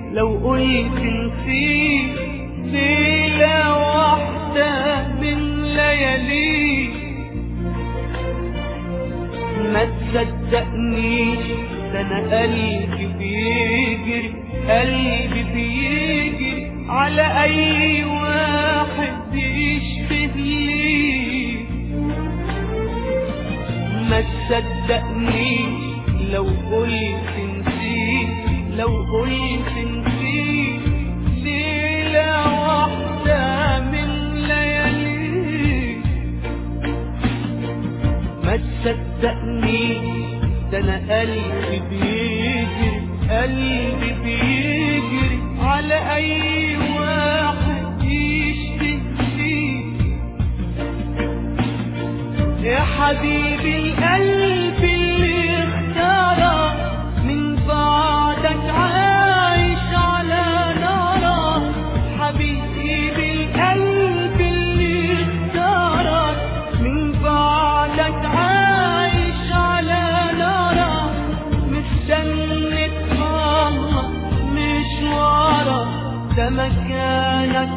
لو قلت نسيت ليلة واحدة من لياليك ما تصدقنيش ده انا قلبي بيجري قلبي بيجري على اي واحد يشبه ليك ما تصدقنيش لو قلت نسيت لو قلت نسيت ليلة واحدة من لياليك ما تصدقنيش ده انا قلبي بيجري قلبي بيجري على اي واحد يشتهي فيك يا حبيبي القلب اللي اختارك من بعدك عايش على نارك حبيبي القلب اللي اختارك من بعدك عايش على نارك مستني تخلص مشوارك ده مكانك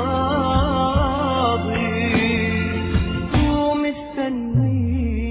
فاضي ومستني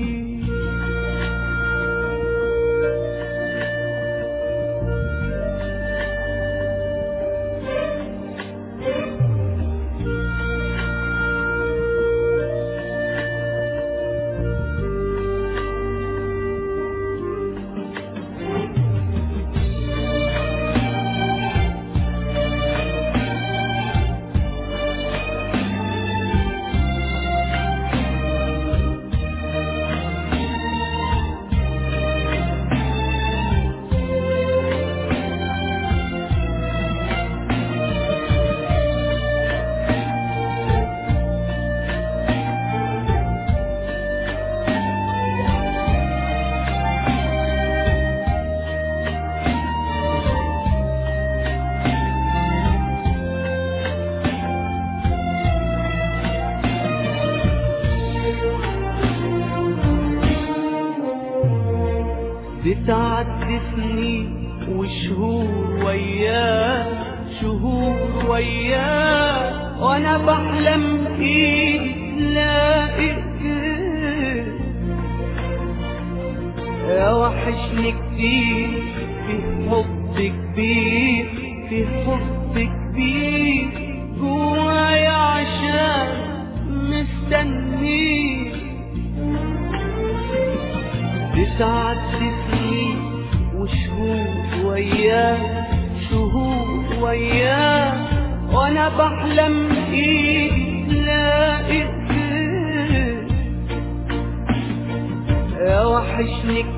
بتعدي سنين وشهور وياه شهور وياه وانا بحلم ايدي تلاقي يا وحشني كتير في حب كبير في حب كبير جوايا عشان مستنيك بتعد سنين وشهور وياه شهور وياه وانا بحلم ايدي تلاقي ايديك يا وحشني